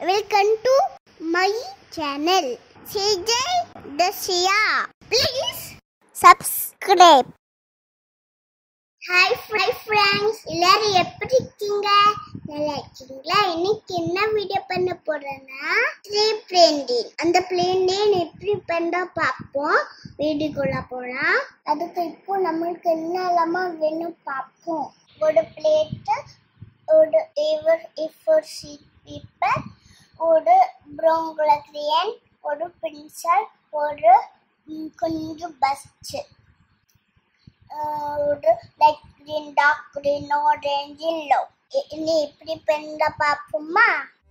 welcome to my channel சிஜய் தசியா please subscribe hi ஃப்ரை ஃப்ரெண்ட்ஸ் எல்லாரும் எப்படி இருக்கீங்க நல்லா இருக்கீங்களா இன்னைக்கு என்ன வீடியோ பண்ண போறேன்னா த்ரீ பிளேண்டின் அந்த பிளேண்டின் எப்படி பண்ணா பார்ப்போம் வீடியோக்குள்ள போலாம் அதுக்கு இப்போ நம்மளுக்கு என்னெல்லாமா வேணும் பார்ப்போம் ஒரு பிளேட்டு ஒரு ஏவர் ஏஃபோர் ஷீட் பேப்பர் ஒரு ப்ரௌன் கலர் கிரியன் ஒரு பென்சில் ஒரு ம், கொஞ்சம் பஸ்ட் ஒரு light green dark green orange yellow இனி இப்படி பெண்ட பார்ப்போமா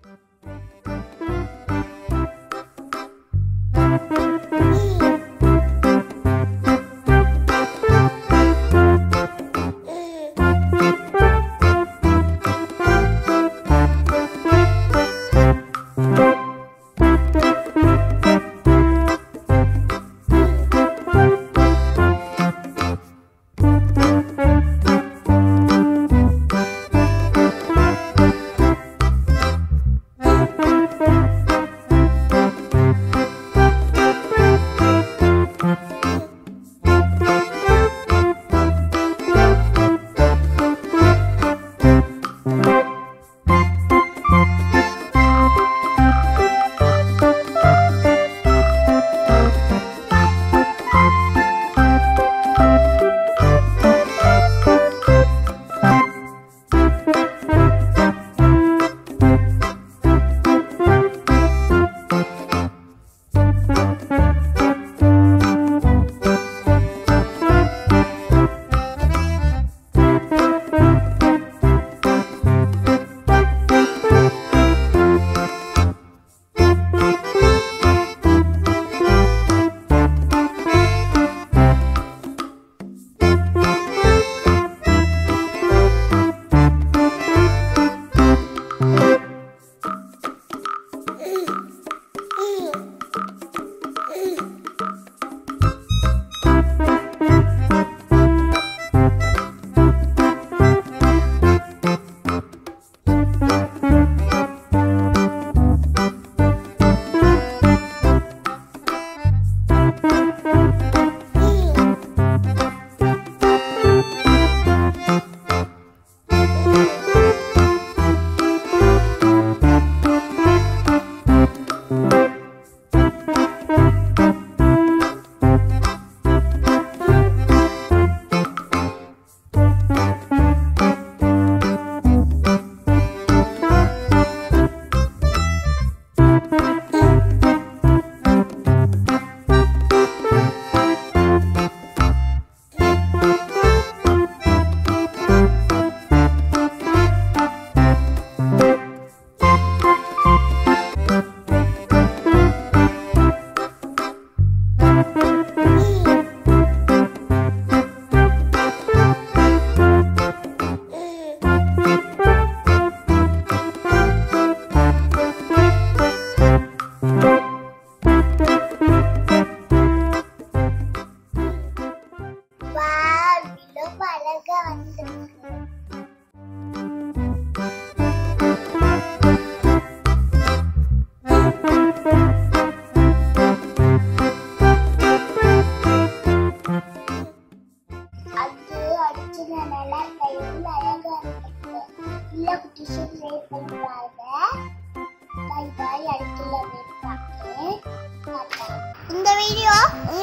வா ரொம்ப அழகா வந்திருக்கு அது அடிச்சது நல்லா கையில் அழகா இருக்கு இல்ல குட்டிஸ் ட்ரை பண்ணி பாருங்க பாய் பாய் அடுத்துல பார்க்கேன் இந்த வீடியோ உங்களுக்கு